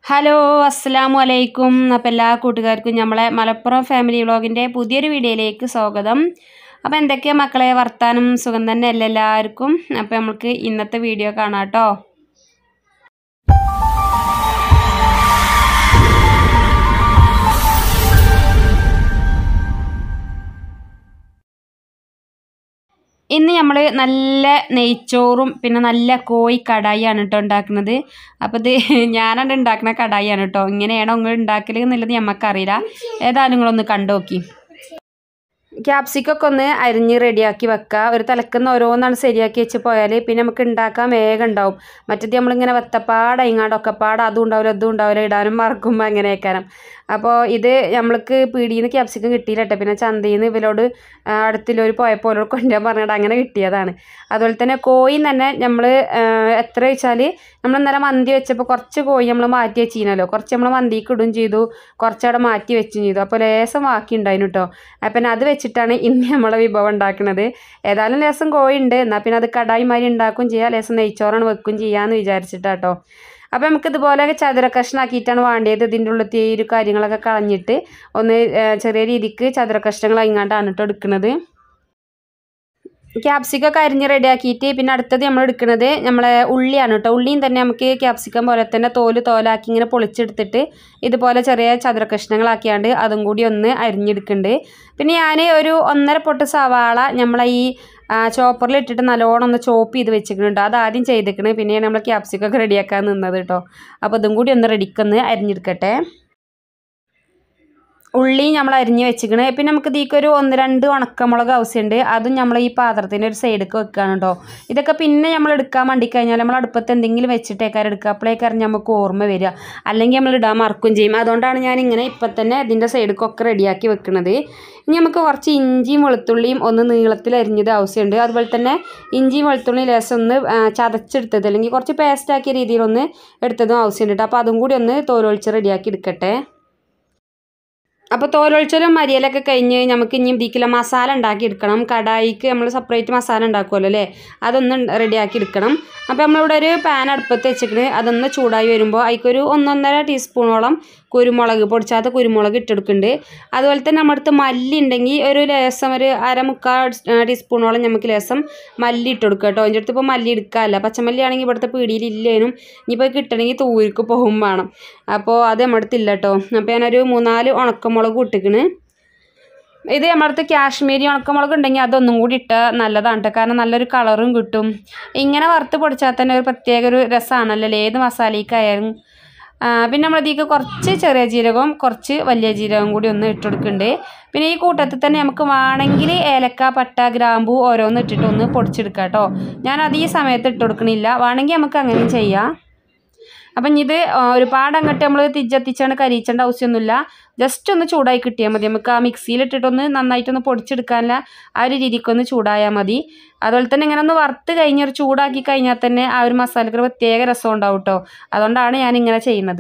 hello അസ്സലാമു അലൈക്കും അപ്പോൾ എല്ലാ കൂട്ടുകാർക്കും നമ്മളെ മലപ്പുറം ഫാമിലി വ്ളോഗിൻ്റെ പുതിയൊരു വീഡിയോയിലേക്ക് സ്വാഗതം അപ്പോൾ എന്തൊക്കെയാണ് മക്കളെ വർത്താനം സുഖം തന്നെ അല്ലേ എല്ലാവർക്കും അപ്പോൾ നമുക്ക് ഇന്നത്തെ വീഡിയോ കാണാം കേട്ടോ ഇന്ന് നമ്മൾ നല്ല നെയ്ച്ചോറും പിന്നെ നല്ല കോഴി കടായിയാണ് കേട്ടോ ഉണ്ടാക്കുന്നത് അപ്പോൾ ഇത് ഞാനാണ് ഉണ്ടാക്കുന്ന കടായിയാണ് കേട്ടോ ഇങ്ങനെയാണോ നിങ്ങൾ ഉണ്ടാക്കൽ എന്നുള്ളത് നമുക്കറിയില്ല ഏതായാലും നിങ്ങളൊന്ന് കണ്ടു നോക്കി ക്യാപ്സിക്കൊക്കെ ഒന്ന് അരിഞ്ഞ് റെഡിയാക്കി വെക്കുക ഒരു തലക്കുന്ന ഓരോന്നാണ് ശരിയാക്കി വെച്ച് പോയാൽ പിന്നെ നമുക്ക് ഉണ്ടാക്കാൻ വേഗം ഉണ്ടാവും മറ്റേത് നമ്മളിങ്ങനെ വത്തപ്പാട ഇങ്ങാണ്ട് ഒക്കെപ്പാട് അതും ഉണ്ടാവില്ല അതും ഉണ്ടാവില്ല ഇടാനും മറക്കുമ്പോൾ അങ്ങനെ വെക്കാനും അപ്പോൾ ഇത് നമ്മൾക്ക് പീടിയിൽ നിന്ന് ക്യാപ്സിക്കം കിട്ടിയില്ല കേട്ടോ പിന്നെ ചന്തയിൽ നിന്ന് ഇവരോട് അടുത്തുള്ളവർ പോയപ്പോൾ അവരോട് കൊണ്ടുവരാൻ പറഞ്ഞിട്ട് അങ്ങനെ കിട്ടിയതാണ് അതുപോലെ തന്നെ കോഴി തന്നെ നമ്മൾ എത്ര വെച്ചാൽ നമ്മൾ ഇന്നലെ മന്തി വെച്ചപ്പോൾ കുറച്ച് കോഴി നമ്മൾ മാറ്റി വെച്ചിരുന്നല്ലോ കുറച്ച് നമ്മൾ മന്തിക്ക് ഇടും ചെയ്തു കുറച്ചവിടെ മാറ്റി വെച്ചും ചെയ്തു അപ്പോൾ ലേസം ബാക്കി ഉണ്ടായിരുന്നു കേട്ടോ അപ്പം പിന്നെ അത് വെച്ചിട്ടാണ് ഇന്ന് നമ്മളെ വിഭവം ഉണ്ടാക്കുന്നത് ഏതായാലും ലേസം കോഴി ഉണ്ട് എന്നാൽ പിന്നെ അത് കടായി മാതിരി ഉണ്ടാക്കും ചെയ്യാം ലേസം നെയ്ച്ചോറാണ് വെക്കും ചെയ്യാമെന്ന് വിചാരിച്ചിട്ടാട്ടോ അപ്പോൾ നമുക്ക് ഇതുപോലെ ചതുര കഷ്ണാക്കിയിട്ടാണ് വേണ്ടിയത് ഇതിൻ്റെ ഉള്ളത്തെ ഈ ഒരു കാര്യങ്ങളൊക്കെ കളഞ്ഞിട്ട് ഒന്ന് ചെറിയ രീതിക്ക് ചതുര കഷ്ണങ്ങൾ ഇങ്ങാണ്ടാണ് കേട്ടോ എടുക്കുന്നത് ക്യാപ്സിക്കൊക്കെ അരിഞ്ഞ് റെഡിയാക്കിയിട്ട് പിന്നെ അടുത്തത് നമ്മൾ എടുക്കുന്നത് നമ്മളെ ഉള്ളിയാണ് കേട്ടോ ഉള്ളിയും തന്നെ നമുക്ക് ക്യാപ്സിക്കം പോലെ തന്നെ തോല് തോലാക്കി ഇങ്ങനെ പൊളിച്ചെടുത്തിട്ട് ഇതുപോലെ ചെറിയ ചതുര കഷ്ണങ്ങളാക്കിയാണ്ട് അതും കൂടി ഒന്ന് അരിഞ്ഞെടുക്കുന്നുണ്ട് പിന്നെ ഞാൻ ഒരു ഒന്നര പൊട്ട് സവാള നമ്മളെ ഈ ചോപ്പറിൽ ഇട്ടിട്ട് നല്ലോണം ഒന്ന് ചോപ്പ് ചെയ്ത് വെച്ചിട്ടുണ്ട് അത് ആദ്യം ചെയ്തിക്കണ് പിന്നെയാണ് നമ്മൾ ക്യാപ്സിക്കൊക്കെ റെഡിയാക്കാൻ നിന്നത് കേട്ടോ അപ്പോൾ ഇതും കൂടി ഒന്ന് റെഡിക്കൊന്ന് അരിഞ്ഞെടുക്കട്ടെ ഉള്ളി നമ്മൾ അരിഞ്ഞ് വെച്ചിക്കണ് പിന്നെ നമുക്ക് ഇതിക്കൊരു ഒന്ന് രണ്ട് ഉണക്കമുളക് ആവശ്യമുണ്ട് അതും നമ്മൾ ഈ പാത്രത്തിൻ്റെ ഒരു സൈഡിലേക്ക് വെക്കുകയാണ് കേട്ടോ ഇതൊക്കെ പിന്നെ നമ്മൾ എടുക്കാൻ വേണ്ടി കഴിഞ്ഞാൽ നമ്മൾ അടുപ്പത്ത് എന്തെങ്കിലും വെച്ചിട്ടേക്കാരം എടുക്കുക അപ്പോഴേക്കാരം നമുക്ക് ഓർമ്മ വരിക അല്ലെങ്കിൽ നമ്മൾ ഇടാൻ മറക്കും ചെയ്യും അതുകൊണ്ടാണ് ഞാൻ ഇങ്ങനെ ഇപ്പം തന്നെ ഇതിൻ്റെ സൈഡിലേക്കൊക്കെ റെഡിയാക്കി വെക്കുന്നത് ഇനി നമുക്ക് കുറച്ച് ഇഞ്ചിയും വെളുത്തുള്ളിയും ഒന്ന് നീളത്തിൽ അരിഞ്ഞത് ആവശ്യമുണ്ട് അതുപോലെ തന്നെ ഇഞ്ചിയും വെളുത്തുള്ളിയും ലേശം ഒന്ന് ചതച്ചെടുത്തത് അല്ലെങ്കിൽ കുറച്ച് പേസ്റ്റ് ആക്കിയ രീതിയിലൊന്ന് എടുത്തതും ആവശ്യമുണ്ട് കേട്ടോ അപ്പോൾ അതും കൂടി ഒന്ന് തോലൊളിച്ച് റെഡിയാക്കി എടുക്കട്ടെ അപ്പോൾ തോലൊഴിച്ചലും മരിയലൊക്കെ കഴിഞ്ഞ് നമുക്ക് ഇനി ഇതിക്കില്ല മസാല ഉണ്ടാക്കി എടുക്കണം കടായിക്ക് നമ്മൾ സെപ്പറേറ്റ് മസാല ഉണ്ടാക്കുമല്ലോ അല്ലേ അതൊന്ന് റെഡിയാക്കി എടുക്കണം അപ്പോൾ നമ്മളിവിടെ ഒരു പാൻ അടുപ്പത്ത് വെച്ചിട്ട് അതൊന്ന് ചൂടായി വരുമ്പോൾ അതിക്കൊരു ഒന്നൊന്നര ടീസ്പൂണോളം കുരുമുളക് പൊടിച്ചാത്ത കുരുമുളക് ഇട്ടെടുക്കുന്നുണ്ട് അതുപോലെ തന്നെ നമ്മുടെ അടുത്ത് മല്ലി ഉണ്ടെങ്കിൽ ഒരു ലേസം ഒരു അര മുക്കാൽ ടീസ്പൂണോളം നമുക്ക് ലേസം മല്ലി ഇട്ട് കൊടുക്കുക കേട്ടോ എൻ്റെ അടുത്ത് ഇപ്പോൾ മല്ലി എടുക്കാമല്ല പച്ചമല്ലി ആണെങ്കിൽ ഇവിടുത്തെ പീടിയിൽ ഇല്ലേനും ഇനിയിപ്പോൾ കിട്ടണമെങ്കിൽ തൂരിക്ക് പോകും വേണം അപ്പോൾ അത് നമ്മുടെ അടുത്തില്ല കേട്ടോ അപ്പോൾ ഞാനൊരു മൂന്നാല് ഉണക്കമുളക് ഇട്ടിക്കണ് ഇത് നമ്മുടെ അടുത്ത് കാശ്മീരി ഉണക്കമുളക് ഉണ്ടെങ്കിൽ അതൊന്നും കൂടി ഇട്ടാൽ നല്ലതാണ് കേട്ടോ കാരണം നല്ലൊരു കളറും കിട്ടും ഇങ്ങനെ വറുത്ത് പൊടിച്ചാൽ തന്നെ ഒരു പ്രത്യേക ഒരു രസമാണല്ലോ ഏത് മസാലയ്ക്കായാലും പിന്നെ നമ്മളതിലേക്ക് കുറച്ച് ചെറിയ ജീരകവും കുറച്ച് വലിയ ജീരകവും കൂടി ഒന്ന് ഇട്ട് കൊടുക്കുന്നുണ്ട് പിന്നെ ഈ കൂട്ടത്തിൽ തന്നെ നമുക്ക് വേണമെങ്കിൽ ഏലക്ക പട്ട ഗ്രാമ്പൂ ഓരോന്ന് ഇട്ടിട്ട് ഒന്ന് പൊടിച്ചെടുക്കാം കേട്ടോ ഞാനത് ഈ സമയത്ത് ഇട്ട് കൊടുക്കണില്ല വേണമെങ്കിൽ നമുക്ക് അങ്ങനെയും ചെയ്യാം അപ്പം ഇത് ഒരുപാട് അങ്ങോട്ട് നമ്മൾ തിജ്ജത്തിച്ചാണ് കരിയിച്ചേണ്ട ആവശ്യമൊന്നുമില്ല ജസ്റ്റ് ഒന്ന് ചൂടായി കിട്ടിയാൽ മതി നമുക്ക് ആ മിക്സിയിലിട്ടിട്ടൊന്ന് നന്നായിട്ടൊന്ന് പൊടിച്ചെടുക്കാനുള്ള ആ ഒരു രീതിക്കൊന്ന് ചൂടായാൽ മതി അതുപോലെ തന്നെ ഇങ്ങനെ ഒന്ന് വറുത്ത് കഴിഞ്ഞ് ഒരു ചൂടാക്കി കഴിഞ്ഞാൽ തന്നെ ആ ഒരു മസാലക്ക് പ്രത്യേക രസം ഉണ്ടാവും കേട്ടോ അതുകൊണ്ടാണ് ഞാൻ ഇങ്ങനെ ചെയ്യുന്നത്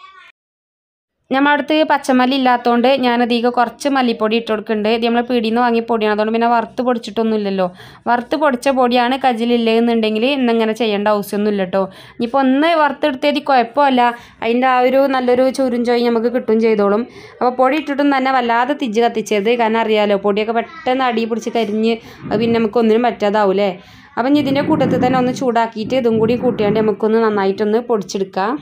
നമ്മളടുത്ത് പച്ചമല്ലി ഇല്ലാത്തതുകൊണ്ട് ഞാനധികം കുറച്ച് മല്ലിപ്പൊടി ഇട്ട് കൊടുക്കുന്നുണ്ട് ഇത് നമ്മൾ പീടിയിൽ നിന്ന് വാങ്ങിയ പൊടിയാണ് അതുകൊണ്ട് പിന്നെ വറുത്ത് പൊടിച്ചിട്ടൊന്നും ഇല്ലല്ലോ വറുത്ത് പൊടിച്ച പൊടിയാണ് കജിലില്ലെന്നുണ്ടെങ്കിൽ ഇന്നിങ്ങനെ ചെയ്യേണ്ട ആവശ്യമൊന്നുമില്ല കേട്ടോ ഇനിയിപ്പോൾ ഒന്ന് വറുത്തെടുത്തേത് കുഴപ്പമില്ല അതിൻ്റെ ആ ഒരു നല്ലൊരു ചുരുഞ്ചോയി നമുക്ക് കിട്ടും ചെയ്തോളും അപ്പോൾ പൊടി ഇട്ടിട്ടും തന്നെ വല്ലാതെ തിജ്ജ് കത്തിച്ചത് കാരണം അറിയാലോ പൊടിയൊക്കെ പെട്ടെന്ന് അടി പിടിച്ച് കരിഞ്ഞ് അത് പിന്നെ നമുക്കൊന്നിനും പറ്റാതാവൂലേ അപ്പം ഇതിൻ്റെ കൂട്ടത്തിൽ തന്നെ ഒന്ന് ചൂടാക്കിയിട്ട് ഇതും കൂടി കൂട്ടിയാണ്ട് നമുക്കൊന്ന് നന്നായിട്ടൊന്ന് പൊടിച്ചെടുക്കാം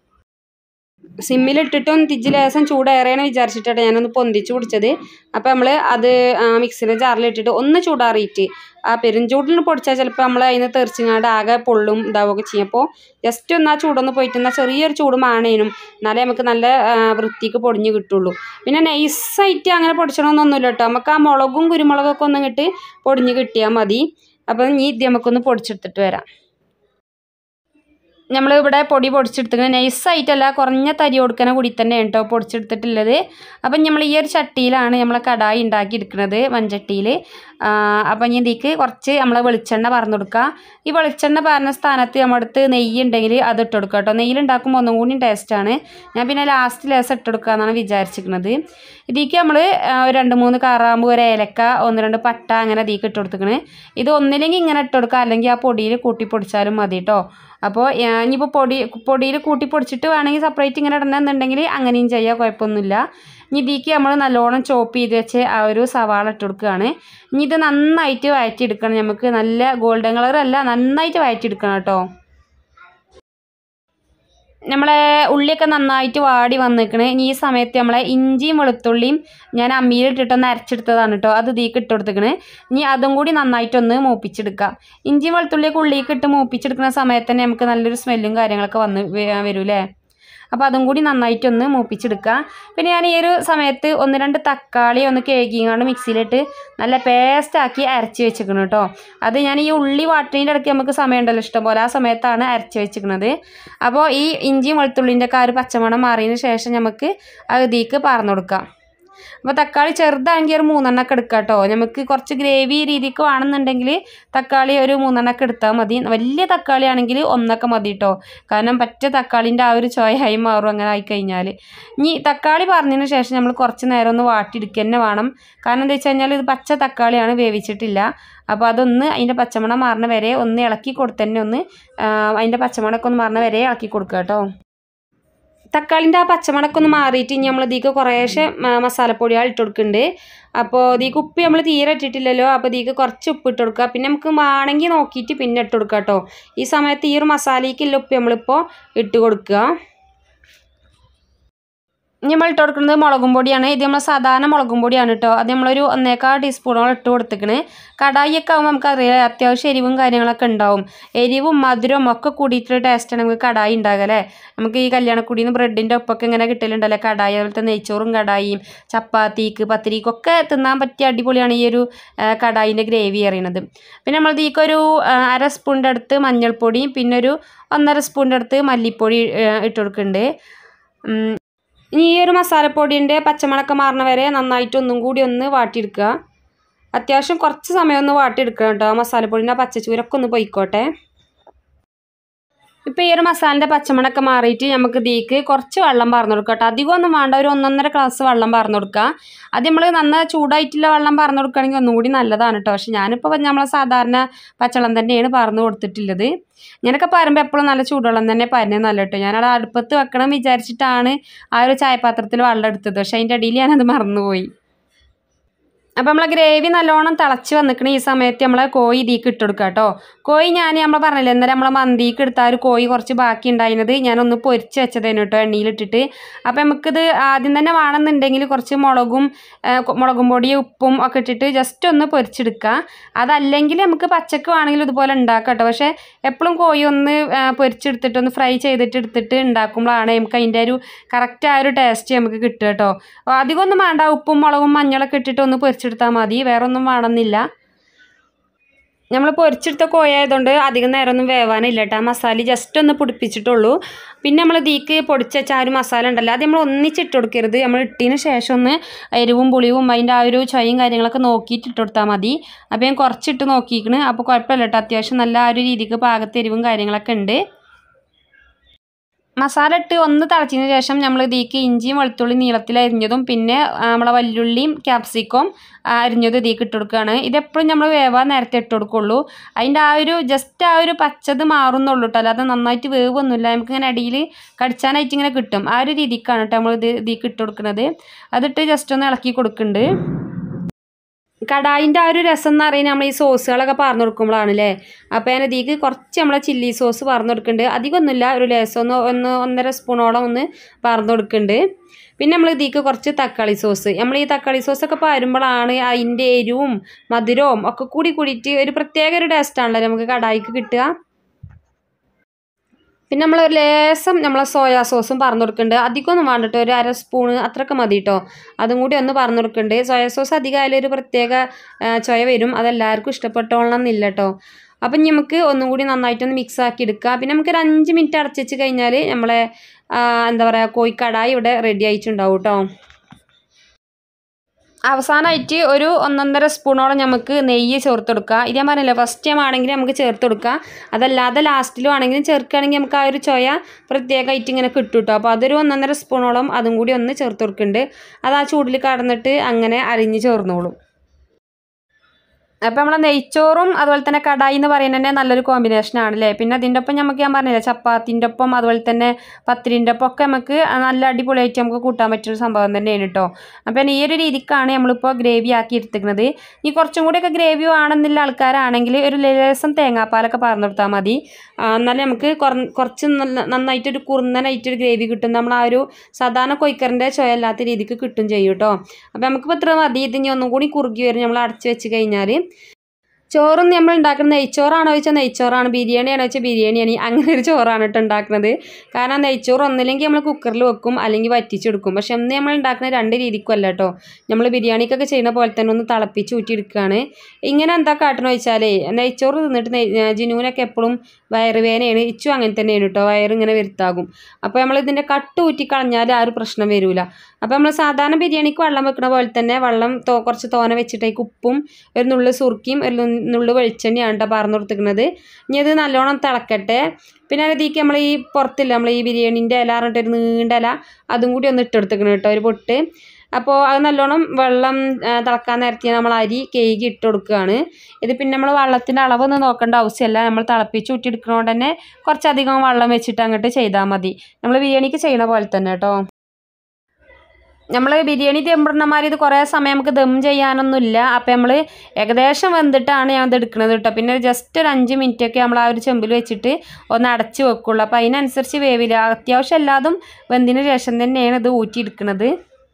സിമ്മിലിട്ടിട്ടും തിജ്ജ് ലേസം ചൂടേറെയാണ് വിചാരിച്ചിട്ടാണ് ഞാനൊന്ന് പൊന്തിച്ച് പിടിച്ചത് അപ്പോൾ നമ്മൾ അത് മിക്സിയുടെ ജാറിലിട്ടിട്ട് ഒന്ന് ചൂടാറിയിട്ട് ആ പെരുംചൂടിൽ പൊടിച്ചാൽ ചിലപ്പോൾ നമ്മൾ അതിന് തെറിച്ചിങ്ങാണ്ട് ആകെ പൊള്ളും ഇതാവുകയൊക്കെ ചെയ്യും അപ്പോൾ ജസ്റ്റ് ഒന്ന് ആ ചൂടൊന്ന് പോയിട്ട് എന്നാൽ ചെറിയൊരു ചൂട് മാണേനും എന്നാലേ നമുക്ക് നല്ല വൃത്തിക്ക് പൊടിഞ്ഞ് കിട്ടുള്ളൂ പിന്നെ നൈസായിട്ട് അങ്ങനെ പൊടിച്ചണമെന്നൊന്നുമില്ല കേട്ടോ നമുക്ക് ആ മുളകും കുരുമുളകൊക്കെ ഒന്ന് ഇങ്ങോട്ട് പൊടിഞ്ഞ് കിട്ടിയാൽ മതി അപ്പോൾ ഇനി ഇത് നമുക്കൊന്ന് പൊടിച്ചെടുത്തിട്ട് വരാം നമ്മൾ ഇവിടെ പൊടി പൊടിച്ചെടുത്തിങ്ങനെ നൈസായിട്ടല്ല കുറഞ്ഞ തരി കൊടുക്കണ കൂടി തന്നെ കേട്ടോ പൊടിച്ചെടുത്തിട്ടുള്ളത് അപ്പം നമ്മൾ ഈ ഒരു ചട്ടിയിലാണ് നമ്മൾ കടായി ഉണ്ടാക്കി എടുക്കുന്നത് മൺചട്ടിയിൽ അപ്പം ഇനി ഇതിലേക്ക് കുറച്ച് നമ്മൾ വെളിച്ചെണ്ണ പറന്ന് കൊടുക്കുക ഈ വെളിച്ചെണ്ണ പറഞ്ഞ സ്ഥാനത്ത് നമ്മുടെ അടുത്ത് നെയ്യ് ഉണ്ടെങ്കിൽ അത് ഇട്ട് കൊടുക്കുക കേട്ടോ നെയ്യിലുണ്ടാക്കുമ്പോൾ ഒന്നും കൂടി ടേസ്റ്റാണ് ഞാൻ പിന്നെ ലാസ്റ്റ് ലേസം ഇട്ട് കൊടുക്കുക എന്നാണ് വിചാരിച്ചിരിക്കുന്നത് ഇതിലേക്ക് നമ്മൾ രണ്ട് മൂന്ന് കാറാമ്പ് ഒരു ഏലക്ക ഒന്ന് രണ്ട് പട്ട അങ്ങനെ ഇതിലേക്ക് ഇട്ട് കൊടുത്തിക്കണ് ഇത് ഒന്നില്ലെങ്കിൽ ഇങ്ങനെ ഇട്ട് കൊടുക്കുക അല്ലെങ്കിൽ ആ പൊടിയിൽ കൂട്ടി പൊടിച്ചാലും മതി കേട്ടോ അപ്പോൾ ഇനിയിപ്പോൾ പൊടി പൊടിയിൽ കൂട്ടി പൊടിച്ചിട്ട് വേണമെങ്കിൽ സെപ്പറേറ്റ് ഇങ്ങനെ ഇടണമെന്നുണ്ടെങ്കിൽ അങ്ങനെയും ചെയ്യാം കുഴപ്പമൊന്നുമില്ല ഇനി ഇതിലേക്ക് നമ്മൾ നല്ലോണം ചോപ്പ് ചെയ്ത് വെച്ച് ആ ഒരു സവാള ഇട്ട് കൊടുക്കുകയാണ് ഇനി ഇത് നന്നായിട്ട് വഴറ്റിയെടുക്കണം നമുക്ക് നല്ല ഗോൾഡൻ കളർ അല്ല നന്നായിട്ട് വഴറ്റിയെടുക്കണം കേട്ടോ നമ്മളെ ഉള്ളിയൊക്കെ നന്നായിട്ട് വാടി വന്നിക്കണ് ഇനി ഈ സമയത്ത് നമ്മളെ ഇഞ്ചിയും വെളുത്തുള്ളിയും ഞാൻ അമ്മിയിലിട്ടിട്ടൊന്ന് അരച്ചെടുത്തതാണ് കേട്ടോ അത് ഇതിലേക്ക് ഇട്ട് കൊടുത്തിക്കണ് ഇനി അതും കൂടി നന്നായിട്ടൊന്ന് മൂപ്പിച്ചെടുക്കാം ഇഞ്ചിയും വെളുത്തുള്ളിയൊക്കെ ഉള്ളിലേക്ക് ഇട്ട് മൂപ്പിച്ചെടുക്കുന്ന സമയത്ത് തന്നെ നമുക്ക് നല്ലൊരു സ്മെല്ലും കാര്യങ്ങളൊക്കെ വന്ന് വ- വരൂലേ അപ്പോൾ അതും കൂടി നന്നായിട്ടൊന്ന് മൂപ്പിച്ചെടുക്കുക പിന്നെ ഞാൻ ഈ ഒരു സമയത്ത് ഒന്ന് രണ്ട് തക്കാളി ഒന്ന് കേക്കിങ്ങാണ്ട് മിക്സിയിലിട്ട് നല്ല പേസ്റ്റാക്കി അരച്ച് വെച്ചിരിക്കണം കേട്ടോ അത് ഞാൻ ഈ ഉള്ളി വാട്ടിൻ്റെ ഇടയ്ക്ക് നമുക്ക് സമയമുണ്ടല്ലോ ഇഷ്ടംപോലെ ആ സമയത്താണ് അരച്ച് വെച്ചിരിക്കുന്നത് അപ്പോൾ ഈ ഇഞ്ചിയും വെളുത്തുള്ളിൻ്റെ ഒക്കെ ആ ഒരു പച്ചമണം മാറിയതിന് ശേഷം നമുക്ക് അത് ഇതിലേക്ക് പാർന്നു കൊടുക്കാം അപ്പോൾ തക്കാളി ചെറുതാണെങ്കിൽ ഒരു മൂന്നെണ്ണമൊക്കെ എടുക്കാം കേട്ടോ നമുക്ക് കുറച്ച് ഗ്രേവി രീതിക്ക് വേണമെന്നുണ്ടെങ്കിൽ തക്കാളി ഒരു മൂന്നെണ്ണമൊക്കെ എടുത്താൽ മതി വലിയ തക്കാളി ആണെങ്കിൽ ഒന്നൊക്കെ മതി കേട്ടോ കാരണം പറ്റ തക്കാളിൻ്റെ ആ ഒരു ചോയായി മാറും അങ്ങനെ ആയിക്കഴിഞ്ഞാൽ ഇനി തക്കാളി പറഞ്ഞതിന് ശേഷം നമ്മൾ കുറച്ച് നേരം ഒന്ന് വാട്ടിയെടുക്കുക തന്നെ വേണം കാരണം എന്താ വെച്ച് കഴിഞ്ഞാൽ ഇത് പച്ച തക്കാളിയാണ് വേവിച്ചിട്ടില്ല അപ്പോൾ അതൊന്ന് അതിൻ്റെ പച്ചമണം മാറണ വരെ ഒന്ന് ഇളക്കി കൊടുത്ത് തന്നെ ഒന്ന് ആ, അതിൻ്റെ പച്ചമണമൊക്കെ ഒന്ന് മാറണ വരെ ഇളക്കി കൊടുക്കുക കേട്ടോ തക്കാളിൻ്റെ ആ പച്ചമണമൊക്കെ ഒന്ന് മാറിയിട്ട് ഇനി നമ്മൾ ഇതിലേക്ക് കുറേശ്ശെ മ- മസാലപ്പൊടികൾ ഇട്ട് കൊടുക്കുന്നുണ്ട് അപ്പോൾ ഇതിലേക്ക് ഉപ്പ് നമ്മൾ തീരെ ഇട്ടിട്ടില്ലല്ലോ അപ്പോൾ ഇതിലേക്ക് കുറച്ച് ഉപ്പ് ഇട്ട് കൊടുക്കുക പിന്നെ നമുക്ക് വേണമെങ്കിൽ നോക്കിയിട്ട് പിന്നെ ഇട്ട് കൊടുക്കുക കേട്ടോ ഈ സമയത്ത് ഈ ഒരു മസാലയ്ക്കുള്ള ഉപ്പ് നമ്മളിപ്പോൾ ഇട്ട് കൊടുക്കുക ഇനി നമ്മൾ ഇട്ട് കൊടുക്കുന്നത് മുളകും പൊടിയാണ് ഇത് നമ്മൾ സാധാരണ മുളകും പൊടിയാണ് കേട്ടോ അത് നമ്മളൊരു ഒന്നേക്കാൾ ടീസ്പൂണോളം ഇട്ട് കൊടുത്തിക്കണ് കടായിയൊക്കെ ആകുമ്പോൾ നമുക്കറിയാം അത്യാവശ്യം എരിവും കാര്യങ്ങളൊക്കെ ഉണ്ടാവും എരിവും മധുരവും ഒക്കെ കൂടിയിട്ടുള്ള ടേസ്റ്റാണ് നമുക്ക് കടായി ഉണ്ടാകുക അല്ലേ നമുക്ക് ഈ കല്യാണക്കുടിയിൽ നിന്ന് ബ്രെഡിൻ്റെ ഒപ്പൊക്കെ ഇങ്ങനെ കിട്ടലുണ്ടല്ലോ കടായി അതുപോലത്തെ നെയ്ച്ചോറും കടായിയും ചപ്പാത്തിക്ക് പത്തിരിക്കൊക്കെ തിന്നാൻ പറ്റിയ അടിപൊളിയാണ് ഈ ഒരു ആ, കടായിൻ്റെ ഗ്രേവി അറിയണത് പിന്നെ നമ്മൾ ഇതിലേക്കൊരു ആ, അര സ്പൂണിൻ്റെ അടുത്ത് മഞ്ഞൾപ്പൊടിയും പിന്നെ ഒരു ഒന്നര സ്പൂണിൻ്റെ അടുത്ത് മല്ലിപ്പൊടി ആ, ഇട്ട് കൊടുക്കുന്നുണ്ട് ഉം, ഇനി ഈ ഒരു മസാലപ്പൊടിൻ്റെ പച്ചമണക്കം മാറണ വരെ നന്നായിട്ട് ഒന്നും കൂടി ഒന്ന് വാട്ടിയെടുക്കുക അത്യാവശ്യം കുറച്ച് സമയം ഒന്ന് വാട്ടിയെടുക്കണം കേട്ടോ മസാലപ്പൊടിൻ്റെ പച്ചച്ചൂരൊക്കെ ഒന്ന് പൊയ്ക്കോട്ടെ ഇപ്പോൾ ഈ ഒരു മസാലൻ്റെ പച്ചമണൊക്കെ മാറിയിട്ട് നമുക്ക് ഇതിലേക്ക് കുറച്ച് വെള്ളം പാർന്നു കൊടുക്കുക കേട്ടോ അധികം ഒന്നും വേണ്ട ഒരു ഒന്നൊന്നര ഗ്ലാസ് വെള്ളം പാർന്നു കൊടുക്കുക അത് നമ്മൾ നന്ന ചൂടായിട്ടുള്ള വെള്ളം പാർന്നു കൊടുക്കുകയാണെങ്കിൽ ഒന്നും കൂടി നല്ലതാണ് കേട്ടോ പക്ഷെ ഞാനിപ്പോൾ നമ്മളെ സാധാരണ പച്ചവെള്ളം തന്നെയാണ് പാർന്നു കൊടുത്തിട്ടുള്ളത് ഇങ്ങനെയൊക്കെ പറയുമ്പോൾ എപ്പോഴും നല്ല ചൂടുവെള്ളം തന്നെ പരുന്നത് നല്ല കേട്ടോ ഞാനത് അടുപ്പത്ത് വെക്കണം വിചാരിച്ചിട്ടാണ് ആ ഒരു ചായപാത്രത്തിൽ വെള്ളം എടുത്തത് പക്ഷെ അതിൻ്റെ അടിയിൽ ഞാനത് മറന്നുപോയി അപ്പോൾ നമ്മളെ ഗ്രേവി നല്ലോണം തിളച്ച് വന്നിക്കണ ഈ സമയത്ത് നമ്മളെ കോഴി ഇതിലേക്ക് ഇട്ട് കൊടുക്കുക കേട്ടോ കോഴി ഞാൻ നമ്മൾ പറഞ്ഞില്ലേ എന്നാലും നമ്മളെ മന്തിക്ക് എടുത്ത ആ ഒരു കോഴി കുറച്ച് ബാക്കി ഉണ്ടായിരുന്നത് ഞാനൊന്ന് പൊരിച്ച് വെച്ചതേനു കേട്ടോ എണ്ണയിലിട്ടിട്ട് അപ്പോൾ നമുക്കിത് ആദ്യം തന്നെ വേണമെന്നുണ്ടെങ്കിൽ കുറച്ച് മുളകും ആ, കൊ- മുളകും പൊടിയും ഉപ്പും ഒക്കെ ഇട്ടിട്ട് ജസ്റ്റ് ഒന്ന് പൊരിച്ചെടുക്കുക അതല്ലെങ്കിൽ നമുക്ക് പച്ചക്ക് വേണമെങ്കിൽ ഇതുപോലെ ഉണ്ടാക്കാം കേട്ടോ പക്ഷേ എപ്പോഴും കോഴി ഒന്ന് ആ, പൊരിച്ചെടുത്തിട്ട് ഒന്ന് ഫ്രൈ ചെയ്തിട്ട് എടുത്തിട്ട് ഉണ്ടാക്കുമ്പോഴാണ് നമുക്ക് അതിൻ്റെ ഒരു കറക്റ്റ് ആ ഒരു ടേസ്റ്റ് നമുക്ക് കിട്ടുക കേട്ടോ അപ്പോൾ അധികം ഒന്നും വേണ്ട ഉപ്പും മുളകും മഞ്ഞളൊക്കെ ഇട്ടിട്ട് ഒന്ന് പൊരിച്ചെടുത്താൽ മതി വേറെ ഒന്നും വേണമെന്നില്ല നമ്മൾ പൊരിച്ചെടുത്ത കോയായതുകൊണ്ട് അധികം നേരമൊന്നും വേവാനില്ല കേട്ടോ ആ മസാല ജസ്റ്റ് ഒന്ന് പിടിപ്പിച്ചിട്ടുള്ളൂ പിന്നെ നമ്മൾ ഇതിക്ക് പൊടിച്ച വെച്ച ആ ഒരു മസാല ഉണ്ടല്ലോ അത് നമ്മൾ ഒന്നിച്ചിട്ട് കൊടുക്കരുത് നമ്മൾ ഇട്ടതിന് ശേഷം ഒന്ന് എരിവും പുളിയും അതിൻ്റെ ആ ഒരു ചൊയും കാര്യങ്ങളൊക്കെ നോക്കിയിട്ട് ഇട്ട് കൊടുത്താൽ മതി അപ്പോൾ ഞാൻ കുറച്ചിട്ട് നോക്കിയിരിക്കണ് അപ്പോൾ കുഴപ്പമില്ല കേട്ടോ അത്യാവശ്യം നല്ല ആ ഒരു രീതിക്ക് പാകത്ത് എരിവും കാര്യങ്ങളൊക്കെ ഉണ്ട് മസാല ഇട്ട് ഒന്ന് തിളച്ചതിന് ശേഷം നമ്മൾ ഇതിലേക്ക് ഇഞ്ചിയും വെളുത്തുള്ളി നീളത്തിൽ അരിഞ്ഞതും പിന്നെ ആ, നമ്മളെ വല്ലുള്ളിയും ക്യാപ്സിക്കവും അരിഞ്ഞതും ഇതിലേക്ക് ഇട്ട് കൊടുക്കുകയാണ് ഇതെപ്പോഴും നമ്മൾ വേവാൻ നേരത്തെ ഇട്ട് കൊടുക്കുള്ളൂ അതിൻ്റെ ആ ഒരു ജസ്റ്റ് ആ ഒരു പച്ചത് മാറുന്നുള്ളൂ കേട്ടോ അല്ലാതെ നന്നായിട്ട് വേവൊന്നുമില്ല നമുക്ക് ഇങ്ങനെ അടിയിൽ കടിച്ചാനായിട്ട് ഇങ്ങനെ കിട്ടും ആ ഒരു രീതിക്കാണ് കേട്ടോ നമ്മൾ ഇത് ഇതിലേക്ക് ഇട്ട് കൊടുക്കുന്നത് അതിട്ട് ജസ്റ്റ് ഒന്ന് ഇളക്കി കൊടുക്കുന്നുണ്ട് കടായിൻ്റെ ആ ഒരു രസം എന്ന് പറയുന്നത് നമ്മൾ ഈ സോസുകളൊക്കെ പറഞ്ഞു കൊടുക്കുമ്പോഴാണ് അല്ലേ അപ്പോൾ ഞാൻ ഇതിലേക്ക് കുറച്ച് നമ്മളെ ചില്ലി സോസ് പറഞ്ഞു കൊടുക്കുന്നുണ്ട് അധികമൊന്നുമില്ല ഒരു ലേസം ഒന്ന് ഒന്ന് ഒന്നര സ്പൂണോളം ഒന്ന് പറഞ്ഞു കൊടുക്കുന്നുണ്ട് പിന്നെ നമ്മൾ ഇതിലേക്ക് കുറച്ച് തക്കാളി സോസ് നമ്മൾ ഈ തക്കാളി സോസൊക്കെ പാരുമ്പോഴാണ് അതിൻ്റെ എരിവും മധുരവും ഒക്കെ കൂടി കൂടിയിട്ട് ഒരു പ്രത്യേക ഒരു ടേസ്റ്റാണല്ലോ നമുക്ക് കടായിക്ക് കിട്ടുക പിന്നെ നമ്മൾ ഒരു ലേസം നമ്മളെ സോയാ സോസും പറഞ്ഞു കൊടുക്കുന്നുണ്ട് അധികമൊന്നും വേണ്ട കേട്ടോ ഒരു അര സ്പൂണ് അത്രയൊക്കെ മതി കേട്ടോ അതും കൂടി ഒന്ന് പറഞ്ഞു കൊടുക്കുന്നുണ്ട് സോയാ സോസ് അധികം അതിലൊരു പ്രത്യേക ആ, ചൊയ വരും അതെല്ലാവർക്കും ഇഷ്ടപ്പെട്ടോളണം എന്നില്ല കേട്ടോ അപ്പം ഇനി നമുക്ക് ഒന്നും കൂടി നന്നായിട്ടൊന്ന് മിക്സ് ആക്കി എടുക്കുക പിന്നെ നമുക്ക് ഒരു അഞ്ച് മിനിറ്റ് അടച്ച് വെച്ച് കഴിഞ്ഞാൽ നമ്മളെ ആ, എന്താ പറയുക കോഴിക്കടായി ഇവിടെ റെഡി ആയിട്ടുണ്ടാവും കേട്ടോ അവസാനമായിട്ട് ഒരു ഒന്നൊന്നര സ്പൂണോളം നമുക്ക് നെയ്യ് ചേർത്ത് കൊടുക്കുക ഇത് ഞാൻ പറഞ്ഞില്ല ഫസ്റ്റ് ടൈം ആണെങ്കിൽ നമുക്ക് ചേർത്ത് കൊടുക്കുക അതല്ലാതെ ലാസ്റ്റിലും ആണെങ്കിലും ചേർക്കുകയാണെങ്കിൽ നമുക്ക് ആ ഒരു ചൊയ പ്രത്യേകമായിട്ട് ഇങ്ങനെ കിട്ടും കേട്ടോ അപ്പോൾ അതൊരു ഒന്നൊന്നര സ്പൂണോളം അതും കൂടി ഒന്ന് ചേർത്ത് കൊടുക്കുന്നുണ്ട് അത് ആ ചൂടിൽ കടന്നിട്ട് അങ്ങനെ അരിഞ്ഞ് ചേർന്നോളും അപ്പോൾ നമ്മളെ നെയ്ച്ചോറും അതുപോലെ തന്നെ കടായി എന്ന് പറയുന്നത് തന്നെ നല്ലൊരു കോമ്പിനേഷൻ ആണല്ലേ പിന്നെ അതിൻ്റെ ഒപ്പം നമുക്ക് ഞാൻ പറഞ്ഞില്ല ചപ്പാത്തിൻ്റെ ഒപ്പം അതുപോലെ തന്നെ പത്തിരിൻ്റെ ഒപ്പം ഒക്കെ നമുക്ക് നല്ല അടിപൊളിയായിട്ട് നമുക്ക് കൂട്ടാൻ പറ്റിയൊരു സംഭവം തന്നെയാണ് കേട്ടോ അപ്പം ഈ ഒരു രീതിക്കാണ് നമ്മളിപ്പോൾ ഗ്രേവി ആക്കി എടുത്തിരിക്കുന്നത് ഈ കുറച്ചും കൂടിയൊക്കെ ഗ്രേവി ആണെന്നുള്ള ആൾക്കാരാണെങ്കിൽ ഒരു ലേസം തേങ്ങാപ്പാലൊക്കെ പറഞ്ഞു കൊടുത്താൽ മതി ആ, എന്നാലും നമുക്ക് കുറ- കുറച്ച് നല്ല നന്നായിട്ടൊരു കുറുന്നനായിട്ടൊരു ഗ്രേവി കിട്ടും നമ്മൾ ആ ഒരു സാധാരണ കൊയ്ക്കറിൻ്റെ ചുവയല്ലാത്ത രീതിക്ക് കിട്ടും ചെയ്യും കേട്ടോ അപ്പോൾ നമുക്കിപ്പോൾ ഇത്ര മതി ഇത് ഇനി ഒന്നും കൂടി കുറുകി വരും നമ്മൾ അടച്ച് വെച്ച് കഴിഞ്ഞാൽ ചോറും നമ്മൾ ഉണ്ടാക്കുന്നത് നെയ്ച്ചോറാണോ വെച്ചാൽ നെയ്ച്ചോറാണ് ബിരിയാണിയാണോ വെച്ചാൽ ബിരിയാണിയാണ് അങ്ങനെ ഒരു ചോറാണ് കേട്ടോ ഉണ്ടാക്കുന്നത് കാരണം നെയ്ച്ചോറ് ഒന്നില്ലെങ്കിൽ നമ്മൾ കുക്കറിൽ വെക്കും അല്ലെങ്കിൽ വറ്റിച്ചെടുക്കും പക്ഷെ ഇന്ന് നമ്മൾ ഉണ്ടാക്കുന്ന രണ്ട് രീതിക്കും അല്ല കേട്ടോ നമ്മൾ ബിരിയാണിക്കൊക്കെ ചെയ്യുന്ന പോലെ തന്നെ ഒന്ന് തിളപ്പിച്ച് ഊറ്റിയെടുക്കുകയാണ് ഇങ്ങനെ എന്താ കാട്ടണമെന്ന് വെച്ചാലേ നെയ്ച്ചോറ് തിന്നിട്ട് നെയ് ജിനുവിനൊക്കെ എപ്പോഴും വയറുവേദനയാണ് ഇച്ചും അങ്ങനെ തന്നെയാണ് കേട്ടോ വയറിങ്ങനെ വരുത്താകും അപ്പോൾ നമ്മൾ ഇതിൻ്റെ കട്ട് ഊറ്റി കളഞ്ഞാൽ ആ ഒരു പ്രശ്നം വരില്ല അപ്പോൾ നമ്മൾ സാധാരണ ബിരിയാണിക്ക് വെള്ളം വെക്കുന്ന പോലെ തന്നെ വെള്ളം തോ കുറച്ച് തോന വെച്ചിട്ടേക്ക് ഉപ്പും ഒരു നുള്ളു സുറുക്കിയും ഒരു നുള്ളു- നുള്ളു വെളിച്ചെണ്ണയാണ് കേട്ടോ പറഞ്ഞു കൊടുത്തിരിക്കുന്നത് ഇനി അത് നല്ലോണം തിളക്കട്ടെ പിന്നെ അതിലേക്ക് നമ്മൾ ഈ പുറത്തില്ല നമ്മൾ ഈ ബിരിയാണീൻ്റെ ഇല പറഞ്ഞിട്ട് ഒരു നീണ്ട ഇല അതും കൂടി ഒന്ന് ഇട്ടെടുത്തിക്കണം കേട്ടോ ഒരു പൊട്ട് അപ്പോൾ അത് നല്ലോണം വെള്ളം ആ, തിളക്കാൻ നേരത്തെ നമ്മൾ അരി കേകി ഇട്ട് കൊടുക്കുകയാണ് ഇത് പിന്നെ നമ്മൾ വെള്ളത്തിൻ്റെ അളവൊന്നും നോക്കേണ്ട ആവശ്യമില്ല നമ്മൾ തിളപ്പിച്ച് ഊറ്റിയെടുക്കുന്നതുകൊണ്ട് തന്നെ കുറച്ചധികം വെള്ളം വെച്ചിട്ട് അങ്ങോട്ട് ചെയ്താൽ മതി നമ്മൾ ബിരിയാണിക്ക് ചെയ്യണ പോലെ തന്നെ കേട്ടോ നമ്മൾ ബിരിയാണി ദമ്മിടണമാതിരി ഇത് കുറേ സമയം നമുക്ക് ദം ചെയ്യാനൊന്നുമില്ല അപ്പോൾ നമ്മൾ ഏകദേശം വെന്തിട്ടാണ് ഞാൻ ഇത് എടുക്കുന്നത് കേട്ടോ പിന്നെ ജസ്റ്റ് ഒരു അഞ്ച് മിനിറ്റ് ഒക്കെ നമ്മൾ ആ ഒരു ചെമ്പിൽ വെച്ചിട്ട് ഒന്ന് അടച്ച് വെക്കുള്ളൂ അപ്പോൾ അതിനനുസരിച്ച് വേവില്ല അത്യാവശ്യം എല്ലാതും വെന്തിന് ശേഷം തന്നെയാണ് ഇത് ഊറ്റിയെടുക്കുന്നത്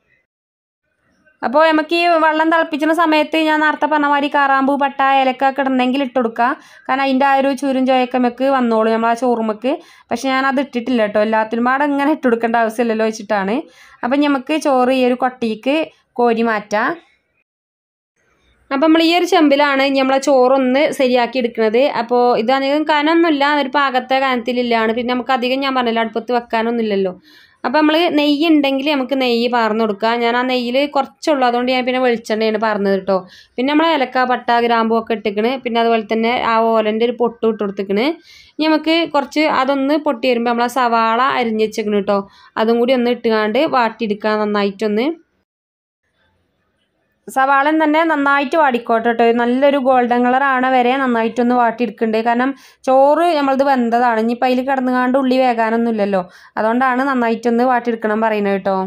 അപ്പോൾ നമുക്ക് ഈ വെള്ളം തിളപ്പിക്കുന്ന സമയത്ത് ഞാൻ നേരത്തെ പറഞ്ഞ മാതിരി കാറാമ്പൂ പട്ട ഏലക്ക ഒക്കെ ഇടണമെങ്കിൽ ഇട്ട് കൊടുക്കുക കാരണം അതിൻ്റെ ആ ഒരു ചുരും ചോയക്കമ്മക്ക് വന്നോളൂ നമ്മൾ ആ ചോറുമക്ക് പക്ഷെ ഞാൻ അത് ഇട്ടിട്ടില്ല കേട്ടോ എല്ലാത്തിനും പാടെ ഇങ്ങനെ ഇട്ട് കൊടുക്കേണ്ട ആവശ്യമില്ലല്ലോ വെച്ചിട്ടാണ് അപ്പം നമുക്ക് ചോറ് ഈ ഒരു കൊട്ടിക്ക് കോരി മാറ്റാം അപ്പം നമ്മൾ ഈ ഒരു ചെമ്പിലാണ് ഇനി നമ്മളെ ചോറൊന്ന് ശരിയാക്കി എടുക്കുന്നത് അപ്പോൾ ഇത് അധികം കനമൊന്നുമില്ല ഒരു പാകത്തെ കനത്തിലില്ലാണ് പിന്നെ നമുക്ക് അധികം ഞാൻ പറഞ്ഞില്ല അടുപ്പത്ത് വെക്കാനൊന്നുമില്ലല്ലോ അപ്പോൾ നമ്മൾ നെയ്യ് ഉണ്ടെങ്കിൽ നമുക്ക് നെയ്യ് പാർന്ന് കൊടുക്കാം ഞാൻ ആ നെയ്യിൽ കുറച്ചുള്ളൂ അതുകൊണ്ട് ഞാൻ പിന്നെ വെളിച്ചെണ്ണയാണ് പാർന്നത് കേട്ടോ പിന്നെ നമ്മൾ ഏലക്ക പട്ട ഗ്രാമ്പൂ ഒക്കെ ഇട്ടിക്കണ് പിന്നെ അതുപോലെ തന്നെ ആ ഓലൻ്റെ ഒരു പൊട്ട് ഇട്ട് കൊടുത്തിക്കണ് ഇനി നമുക്ക് കുറച്ച് അതൊന്ന് പൊട്ടി വരുമ്പോൾ നമ്മൾ ആ സവാള അരിഞ്ഞ് വെച്ചേക്കണ് കേട്ടോ അതും കൂടി ഒന്ന് ഇട്ടുകാണ്ട് വാട്ടിയെടുക്കുക നന്നായിട്ടൊന്ന് സവാളൻ തന്നെ നന്നായിട്ട് വാടിക്കോട്ടെ കേട്ടോ നല്ലൊരു ഗോൾഡൻ കളറാണ് വരെ നന്നായിട്ടൊന്ന് വാട്ടിയെടുക്കണ്ടേ കാരണം ചോറ് നമ്മളത് വെന്തതാണ് ഇനിയിപ്പോൾ അതിൽ കിടന്നുകാണ്ട് ഉള്ളി വേകാനൊന്നുമില്ലല്ലോ അതുകൊണ്ടാണ് നന്നായിട്ടൊന്ന് വാട്ടിയെടുക്കണം പറയുന്നത് കേട്ടോ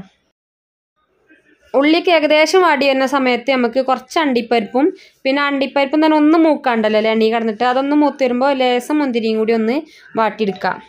ഉള്ളിക്ക് ഏകദേശം വാടി വരുന്ന സമയത്ത് നമുക്ക് കുറച്ച് അണ്ടിപ്പരിപ്പും പിന്നെ അണ്ടിപ്പരിപ്പും തന്നെ ഒന്ന് മൂക്കാണ്ടല്ലോ അല്ലേ എണ്ണി കിടന്നിട്ട് അതൊന്ന് മൂത്ത് വരുമ്പോൾ ലേസം മുന്തിരിയും കൂടി ഒന്ന് വാട്ടിയെടുക്കാം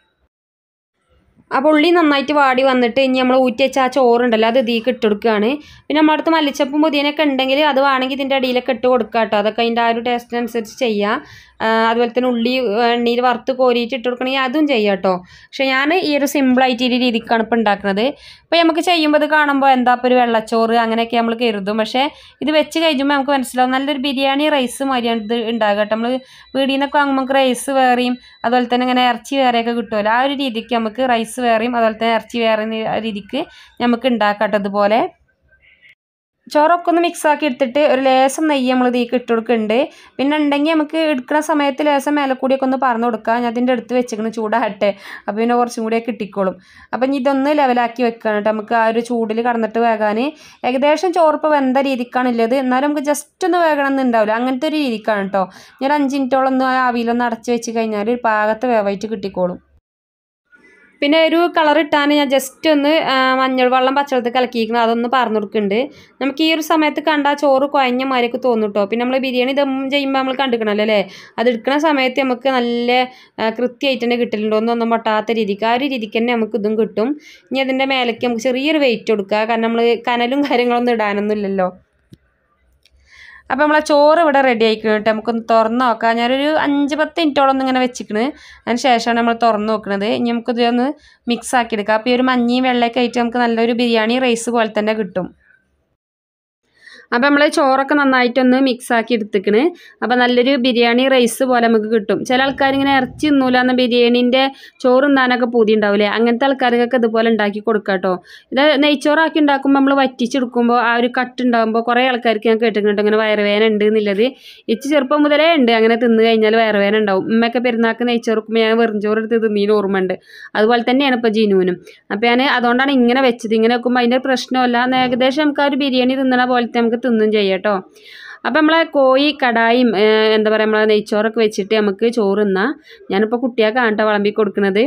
അപ്പോൾ ഉള്ളി നന്നായിട്ട് വാടി വന്നിട്ട് ഇനി നമ്മൾ ഊറ്റി വെച്ച ആ ചോറുണ്ടല്ലോ അത് ഇതിലേക്ക് ഇട്ട് കൊടുക്കുകയാണ് പിന്നെ നമ്മുടെ അടുത്ത് മല്ലിച്ചപ്പും പുതിയനൊക്കെ ഉണ്ടെങ്കിൽ അത് വേണമെങ്കിൽ ഇതിൻ്റെ അടിയിലൊക്കെ ഇട്ട് കൊടുക്കുക കേട്ടോ അതൊക്കെ അതിൻ്റെ ആ ഒരു ടേസ്റ്റിനനുസരിച്ച് ചെയ്യാം ആ, അതുപോലെ തന്നെ ഉള്ളി ആ, എണ്ണയിൽ വറുത്ത് കോരിയിട്ട് ഇട്ട് കൊടുക്കണമെങ്കിൽ അതും ചെയ്യാം കേട്ടോ പക്ഷെ ഞാൻ ഈ ഒരു സിമ്പിളായിട്ട് ഈ രീതിക്കാണ് ഇപ്പോൾ ഉണ്ടാക്കുന്നത് ഇപ്പോൾ നമുക്ക് ചെയ്യുമ്പോൾ ഇത് കാണുമ്പോൾ എന്താ ഇപ്പോൾ ഒരു വെള്ളച്ചോറ് അങ്ങനെയൊക്കെ നമ്മൾ കരുതും പക്ഷേ ഇത് വെച്ച് കഴിയുമ്പോൾ നമുക്ക് മനസ്സിലാവും നല്ലൊരു ബിരിയാണി റൈസ് മാതിരിയാണ് ഇത് ഉണ്ടാകുക കേട്ടോ നമ്മൾ വീടിൽ നിന്നൊക്കെ വാങ്ങുമ്പോൾ നമുക്ക് റൈസ് വേറെയും അതുപോലെ തന്നെ ഇങ്ങനെ ഇറച്ചി വേറെയൊക്കെ കിട്ടുമല്ലോ ആ ഒരു രീതിക്ക് നമുക്ക് റൈസ് വേറെയും അതുപോലെ തന്നെ ഇറച്ചി വേറെ എന്ന രീതിക്ക് നമുക്ക് ഉണ്ടാക്കാം കേട്ടോ ഇതുപോലെ ചോറൊക്കെ ഒന്ന് മിക്സ് ആക്കി എടുത്തിട്ട് ഒരു ലേസം നെയ്യ് നമ്മൾ ഇതിലേക്ക് ഇട്ട് കൊടുക്കുന്നുണ്ട് പിന്നെ ഉണ്ടെങ്കിൽ നമുക്ക് എടുക്കുന്ന സമയത്ത് ലേസം മേലക്കൂടിയൊക്കെ ഒന്ന് പറഞ്ഞു കൊടുക്കാം ഞാൻ അതിൻ്റെ അടുത്ത് വെച്ചിരിക്കണം ചൂടാകട്ടെ അപ്പോൾ പിന്നെ കുറച്ചും കൂടിയൊക്കെ കിട്ടിക്കോളും അപ്പം ഇനി ഇതൊന്ന് ലെവലാക്കി വെക്കണം കേട്ടോ നമുക്ക് ആ ഒരു ചൂടിൽ കടന്നിട്ട് വേകാൻ ഏകദേശം ചോറ് ഇപ്പോൾ വെന്ത രീതിക്കാണ് ഉള്ളത് എന്നാലും നമുക്ക് ജസ്റ്റ് ഒന്ന് വേകണം എന്നുണ്ടാവില്ല അങ്ങനത്തെ ഒരു രീതിക്കാണ് കേട്ടോ ഞാൻ അഞ്ച് മിനിറ്റോളം ഒന്ന് ആ ആവിയിലൊന്ന് അടച്ച് വെച്ച് കഴിഞ്ഞാൽ ഒരു പാകത്തെ വേവായിട്ട് കിട്ടിക്കോളും പിന്നെ ഒരു കളർ ഇട്ടാൻ ഞാൻ ജസ്റ്റ് ഒന്ന് ആ, മഞ്ഞൾ വെള്ളം പച്ചവെള്ളത്തിൽ കലക്കിയിരിക്കണം അതൊന്ന് പറഞ്ഞു കൊടുക്കുന്നുണ്ട് നമുക്ക് ഈ ഒരു സമയത്ത് കണ്ടാൽ ചോറ് കുഴഞ്ഞ മാതിരിയൊക്കെ തോന്നും കേട്ടോ പിന്നെ നമ്മൾ ബിരിയാണി ദം ചെയ്യുമ്പോൾ നമ്മൾ കണ്ടിക്കണല്ലോ അല്ലേ അത് എടുക്കുന്ന സമയത്ത് നമുക്ക് നല്ല ആ, കൃത്യമായിട്ട് തന്നെ കിട്ടലുണ്ട് ഒന്നും ഒന്നും പൊട്ടാത്ത രീതിക്ക് ആ ഒരു രീതിക്ക് തന്നെ നമുക്ക് ഇതും കിട്ടും ഇനി അതിൻ്റെ മേലേക്ക് നമുക്ക് ചെറിയൊരു വെയിറ്റ് കൊടുക്കുക കാരണം നമ്മൾ കനലും കാര്യങ്ങളൊന്നും ഇടാനൊന്നും ഇല്ലല്ലോ അപ്പോൾ നമ്മളെ ചോറ് ഇവിടെ റെഡി ആയിക്കണം കേട്ടോ നമുക്കൊന്ന് തുറന്ന് നോക്കാം ഞാനൊരു അഞ്ച് പത്ത് മിനിറ്റോളം ഒന്ന് ഇങ്ങനെ വെച്ചിക്കണ് അതിന് ശേഷമാണ് നമ്മൾ തുറന്ന് നോക്കുന്നത് ഇനി നമുക്കിത് ഒന്ന് മിക്സ് ആക്കി എടുക്കാം അപ്പോൾ ഈ ഒരു മഞ്ഞയും വെള്ളയൊക്കെ ആയിട്ട് നമുക്ക് നല്ലൊരു ബിരിയാണി റൈസ് പോലെ തന്നെ കിട്ടും അപ്പോൾ നമ്മൾ ചോറൊക്കെ നന്നായിട്ടൊന്ന് മിക്സ് ആക്കി എടുത്തിക്കണ് അപ്പോൾ നല്ലൊരു ബിരിയാണി റൈസ് പോലെ നമുക്ക് കിട്ടും ചില ആൾക്കാർ ഇങ്ങനെ ഇറച്ചി തിന്നൂല എന്ന ബിരിയാണീൻ്റെ ചോറ് തിന്നാനൊക്കെ പൂതി ഉണ്ടാവില്ലേ അങ്ങനത്തെ ആൾക്കാർക്കൊക്കെ ഇതുപോലെ ഉണ്ടാക്കി കൊടുക്കാം കേട്ടോ ഇത് നെയ്ച്ചോറാക്കി ഉണ്ടാക്കുമ്പോൾ നമ്മൾ വറ്റിച്ചെടുക്കുമ്പോൾ ആ ഒരു കട്ട് ഉണ്ടാകുമ്പോൾ കുറേ ആൾക്കാർക്ക് ഞാൻ കേട്ടിട്ടുണ്ട് ഇങ്ങനെ വയറുവേദന ഉണ്ട് എന്നുള്ളത് ഇച്ച് ചെറുപ്പം മുതലേ ഉണ്ട് അങ്ങനെ തിന്ന് കഴിഞ്ഞാൽ വയറുവേദന ഉണ്ടാവും ഉമ്മയൊക്കെ പെരുന്നാൾക്ക് നെയ്ച്ചോറുക്കുമ്പോൾ ഞാൻ വെറും ചോറ് എടുത്ത് തിന്നീന് ഓർമ്മയുണ്ട് അതുപോലെ തന്നെയാണ് ഇപ്പോൾ ജിനുവിനും അപ്പോൾ ഞാൻ അതുകൊണ്ടാണ് ഇങ്ങനെ വെച്ചത് ഇങ്ങനെ വെക്കുമ്പോൾ അതിൻ്റെ പ്രശ്നമല്ല ഏകദേശം നമുക്ക് ആ ഒരു ബിരിയാണി തിന്നണ പോലത്തെ നമുക്ക് തിന്നും ചെയ്യാം കേട്ടോ അപ്പോൾ നമ്മളെ കോഴി കടായും ഏഹ്, എന്താ പറയുക നമ്മളെ നെയ്ച്ചോറൊക്കെ വെച്ചിട്ട് നമുക്ക് ചോറ് തിന്നാം ഞാനിപ്പോൾ കുട്ടിയൊക്കെ ആണ്ട്ടോ വിളമ്പി കൊടുക്കുന്നത്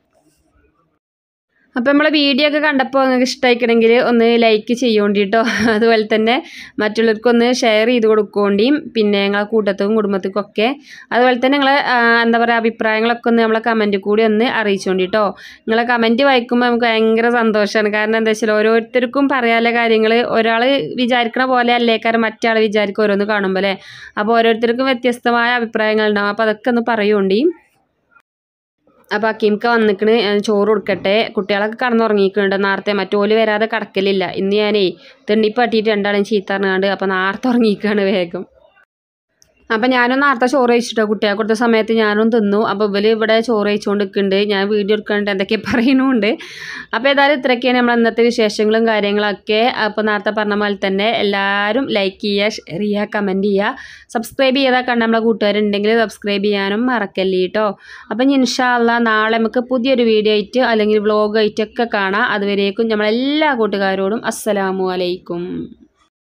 അപ്പോൾ നമ്മളെ വീഡിയോ ഒക്കെ കണ്ടപ്പോൾ നിങ്ങൾക്ക് ഇഷ്ടമായിക്കണമെങ്കിൽ ഒന്ന് ലൈക്ക് ചെയ്യോണ്ടി കേട്ടോ അതുപോലെ തന്നെ മറ്റുള്ളവർക്കൊന്ന് ഷെയർ ചെയ്ത് കൊടുക്കോണ്ടിയും പിന്നെ ഞങ്ങളെ കൂട്ടത്തും കുടുംബത്തിനും ഒക്കെ അതുപോലെ തന്നെ നിങ്ങളെ ആ, എന്താ പറയുക അഭിപ്രായങ്ങളൊക്കെ ഒന്ന് നമ്മളെ കമൻറ്റ് കൂടി ഒന്ന് അറിയിച്ചോണ്ടി കേട്ടോ നിങ്ങളെ കമൻറ്റ് വായിക്കുമ്പോൾ നമുക്ക് ഭയങ്കര സന്തോഷമാണ് കാരണം എന്താ വെച്ചാൽ ഓരോരുത്തർക്കും പറയാനുള്ള കാര്യങ്ങൾ ഒരാൾ വിചാരിക്കണ പോലെ അല്ലേക്കാരം മറ്റാൾ വിചാരിക്കും ഓരോന്ന് കാണുമ്പോൾ അല്ലേ അപ്പോൾ ഓരോരുത്തർക്കും വ്യത്യസ്തമായ അഭിപ്രായങ്ങൾ ഉണ്ടാവും അപ്പോൾ അതൊക്കെ ഒന്ന് പറയുകൊണ്ടേ അപ്പോൾ അക്കീംക്ക വന്നിക്കണ് ഞാൻ ചോറ് കൊടുക്കട്ടെ കുട്ടികളൊക്കെ കടന്നുറങ്ങിക്കുന്നുണ്ട് നേരത്തെ മറ്റോല് വരാതെ കിടക്കലില്ല ഇന്ന് ഞാനേ തെണ്ണിപ്പട്ടിയിട്ട് രണ്ടാളും ചീത്ത പറഞ്ഞാണ്ട് അപ്പോൾ നേരത്തെ ഉറങ്ങിക്കാണ് വേഗം അപ്പം ഞാനും നേരത്തെ ചോറ് കഴിച്ചിട്ടോ കുട്ടികളെ കൊടുത്ത സമയത്ത് ഞാനും തിന്നു അപ്പോൾ ഇവര് ഇവിടെ ചോറ് കഴിച്ചുകൊണ്ട് നിൽക്കുന്നുണ്ട് ഞാൻ വീഡിയോ എടുക്കാണ്ട് എന്തൊക്കെ പറയുന്നുണ്ട് അപ്പോൾ ഏതായാലും ഇത്രയൊക്കെയാണ് നമ്മൾ ഇന്നത്തെ വിശേഷങ്ങളും കാര്യങ്ങളൊക്കെ അപ്പോൾ നേരത്തെ പറഞ്ഞ പോലെ തന്നെ എല്ലാവരും ലൈക്ക് ചെയ്യുക ഷെയർ ചെയ്യുക കമൻറ്റ് ചെയ്യുക സബ്സ്ക്രൈബ് ചെയ്താൽ കണ്ട നമ്മളെ കൂട്ടുകാരുണ്ടെങ്കിൽ സബ്സ്ക്രൈബ് ചെയ്യാനും മറക്കല്ലേ കേട്ടോ അപ്പം ഇനി ഇൻഷാല്ല നാളെ നമുക്ക് പുതിയൊരു വീഡിയോ ആയിട്ട് അല്ലെങ്കിൽ വ്ളോഗ് ആയിട്ടൊക്കെ കാണാം അതുവരേക്കും നമ്മളെല്ലാ കൂട്ടുകാരോടും അസ്സലാമു അലൈക്കും